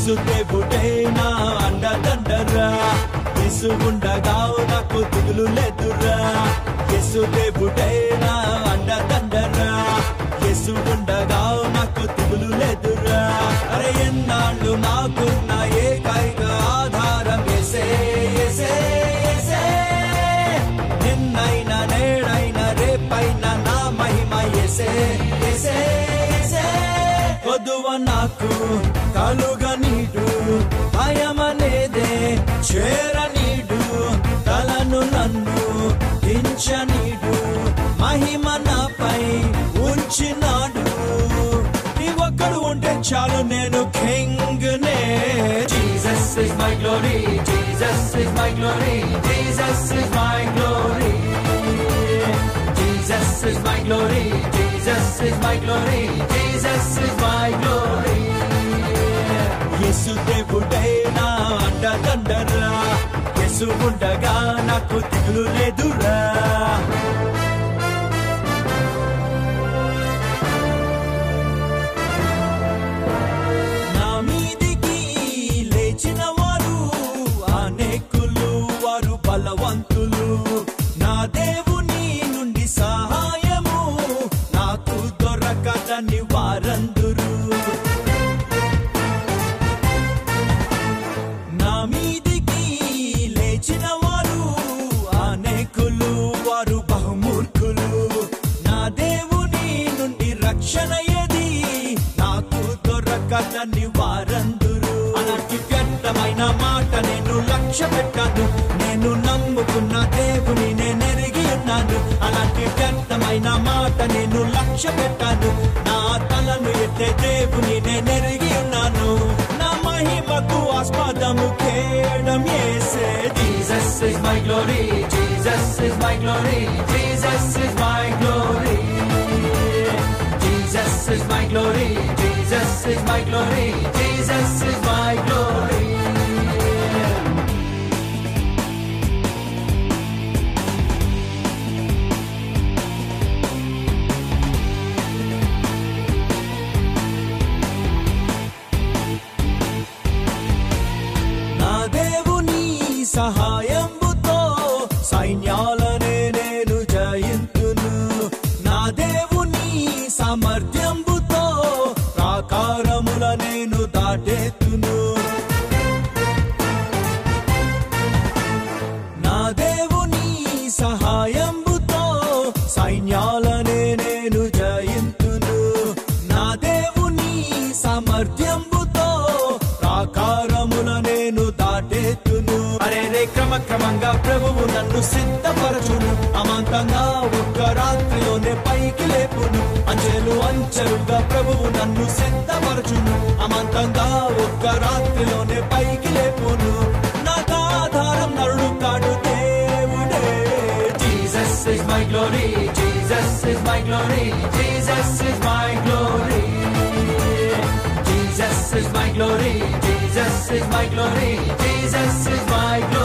యేసు దేవుడే నా అండదండరా యేసు ఉండగా నాకు దిగులు లేదురా యేసు దేవుడే నా అండదండరా యేసు ఉండగా నాకు దిగులు లేదురా అరే ఎన్నాళ్ళు నాకున్న ఏకైక ఆధారం ఎసే ఎసే ఎసే నిన్నైనా నేడైనా రేపైనా నా మహిమ ఎసే ఎసే ఎసే కొదువ నాకు కలుగ నీడు భయమనేదే చేర నీడు తలను నన్ను దించనీడు మహిమ నాపై ఉంచినాడు నీ ఒక్కడు ఉంటే చాలు నేను కింగ్ నే Jesus is my glory, Jesus is my glory, Jesus is my glory. Jesus is my glory, Jesus is my glory, Jesus is my glory. యేసు దేవుడే నా అండదండరా యేసు ఉండగా నాకు దిగులు లేదురా నా మీదికి లేచిన వారు అనేకులు వారు బలవంతులు నా దేవుని నుండి సహాయము నాకు దొరకదని వారందురు నా మీదికి లేచిన వారు అనేకులు వారు బహుమూర్ఖులు నా దేవుని నుండి రక్షణ ఏది నాకు దొరకదని వారందురు అలాంటి వ్యర్థమైన మాట నేను లక్ష్య పెట్టాను నేను నమ్ముకున్న దేవుని నేను ఎరిగి ఉన్నాను అలాంటి వ్యర్థమైన మాట నేను లక్ష్య పెట్టాను నా తలను ఎత్తే దేవుని నేను ఎరిగి ఉన్నాను నా మహిమకు ఆస్పదము కేడం ఏసే Jesus is my glory, Jesus is my glory, Jesus is my glory. Jesus is my glory, Jesus is my glory, Jesus is my glory. నా దేవుని సహాయంబుతో సైన్యాలనే నేను జయింతును నా దేవుని సామర్థ్యంబుతో ప్రాకారముల నేను దాటెత్తును నా దేవుని సహాయంబుతో సైన్యాలనే నేను జయింతును నా దేవుని సామర్థ్యంబుతో ప్రాకారముల నేను దాటెత్తును అరే రే క్రమక్రమంగా ప్రభువు నన్ను సిద్ధపరచును అమాంతంగా ఒక్క రాత్రిలోనే పైకి లేపును అంచెలు అంచెలుగా ప్రభువు నన్ను సిద్ధపరచును అమాంతంగా ఒక్క రాత్రిలోనే పైకి లేపును నాకు ఆధారం నరుడు కాడు దేవుడే Jesus is my glory, Jesus is my glory, Jesus is my glory. Jesus is my glory, Jesus is my glory, Jesus is my glory.